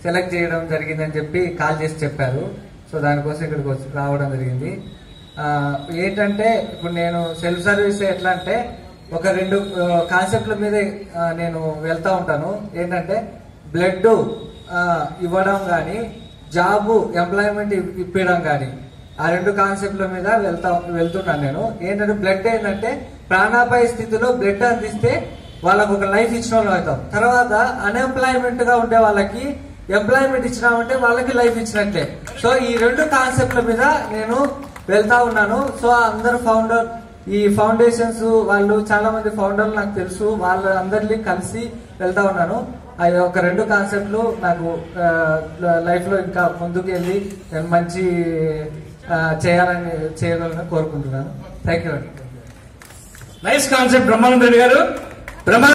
select చేయడం జరిగిందని చెప్పి కాల్ చేసి చెప్పారు సో దానికోసం ఇక్కడికి వచ్చి రావడం జరిగింది ఆ, ఏంటంటే ఇప్పుడు నేను సెల్ఫ్ సర్వీస్ ఎట్లా అంటే ఒక రెండు కాన్సెప్ట్ల మీద ఆ, నేను వెళ్తా ఉంటాను ఏంటంటే బ్లడ్ ఇవ్వడం కానీ జాబ్ ఎంప్లాయ్మెంట్ ఇప్పించడం కానీ ఆ రెండు కాన్సెప్ట్ల మీద వెళ్తా వెళ్తున్నాను నేను ఏంటంటే బ్లడ్ ఏంటంటే ప్రాణాపాయ స్థితిలో బ్లడ్ అందిస్తే వాళ్ళకు ఒక లైఫ్ ఇచ్చిన వాళ్ళు అవుతాం తర్వాత అన్ఎంప్లాయ్మెంట్ గా ఉండే వాళ్ళకి ఎంప్లాయ్మెంట్ ఇచ్చినామంటే వాళ్ళకి లైఫ్ ఇచ్చినట్లే సో ఈ రెండు కాన్సెప్ట్ల మీద నేను వెళ్తా ఉన్నాను సో అందరు ఫౌండర్ ఈ ఫౌండేషన్స్ వాళ్ళు చాలా మంది ఫౌండర్లు నాకు తెలుసు వాళ్ళందరినీ కలిసి వెళ్తా ఉన్నాను అవి ఒక రెండు కాన్సెప్ట్లు నాకు లైఫ్ లో ఇంకా ముందుకు వెళ్ళి నేను మంచి ఆ, చేయాలని చేయగలను కోరుకుంటున్నాను థ్యాంక్ యూ అండి నైస్ కాన్సెప్ట్ బ్రహ్మానంద రెడ్డి గారు బ్రహ్మ